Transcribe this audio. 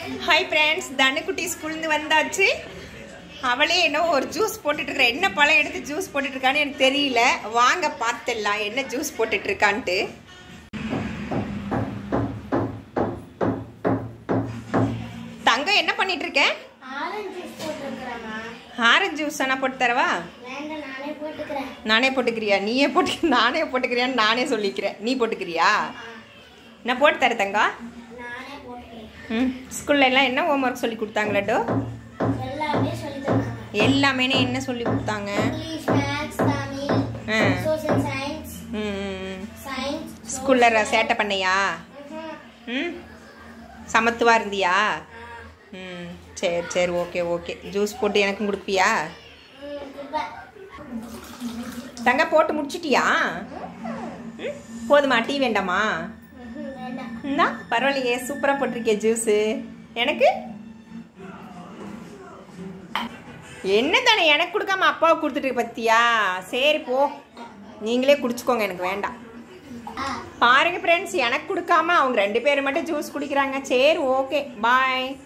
Hi friends தனுக்குட்டி ஸ்கூல்ந்து வந்தாச்சு அவளே என்ன ஒரு ஜூஸ் போட்டுட்டு இருக்கா என்ன பழம் எடுத்து ஜூஸ் போட்டுட்டு இருக்கான்னு எனக்கு தெரியல வாங்க பார்த்துடலாம் என்ன ஜூஸ் போட்டுட்டு இருக்கான்ட்டு தங்கம் என்ன பண்ணிட்டு இருக்க ஆரஞ்சு ஜூஸ் போட்டிருக்கிறேம்மா ஆரஞ்சு ஜூஸ் நான் போட்டு தரவா வேண்டாம் நானே போட்டுக்கிறேன் நானே போட்டுக்கிறியா நீயே போட்டு நானே போட்டுக்கிறியான்னு நானே சொல்லிக்கிறேன் நீ போட்டுக்கிறியா நான் போட்டு தரேன் தங்கம் நானே போட்டுக்கிறேன் ம் ஸ்கூல்ல எல்லாம் என்ன ஹோம்ஒர்க் சொல்லி கொடுத்தாங்களாட்டோ எல்லாமே சொல்லி தந்தாங்க எல்லாமே என்ன சொல்லி கொடுத்தாங்க இங்கிலீஷ் மேத்ஸ் தமிழ் ஆ. சோசியல் சயின்ஸ் ம் சயின்ஸ் ஸ்கூலில் சேட்டை பண்ணையா ம் சமத்துவா இருந்தியா ம் சரி சரி ஓகே ஓகே ஜூஸ் போட்டு எனக்கும் கொடுப்பியா தங்க போட்டு முடிச்சிட்டியா ம் போதுமா டீ வேண்டாமா வேண்டாம் இந்தா பரவாயில்லையே சூப்பராக போட்டிருக்கே ஜூஸு எனக்கு என்ன தானே எனக்கு கொடுக்காம அப்பாவுக்கு கொடுத்துட்டு பத்தியா சரி போ நீங்களே குடிச்சுக்கோங்க எனக்கு வேண்டாம் ஆ பாருங்க ஃப்ரெண்ட்ஸ் எனக்கு கொடுக்காம அவங்க ரெண்டு பேரும் மட்டும் ஜூஸ் குடிக்கிறாங்க சரி ஓகே பாய்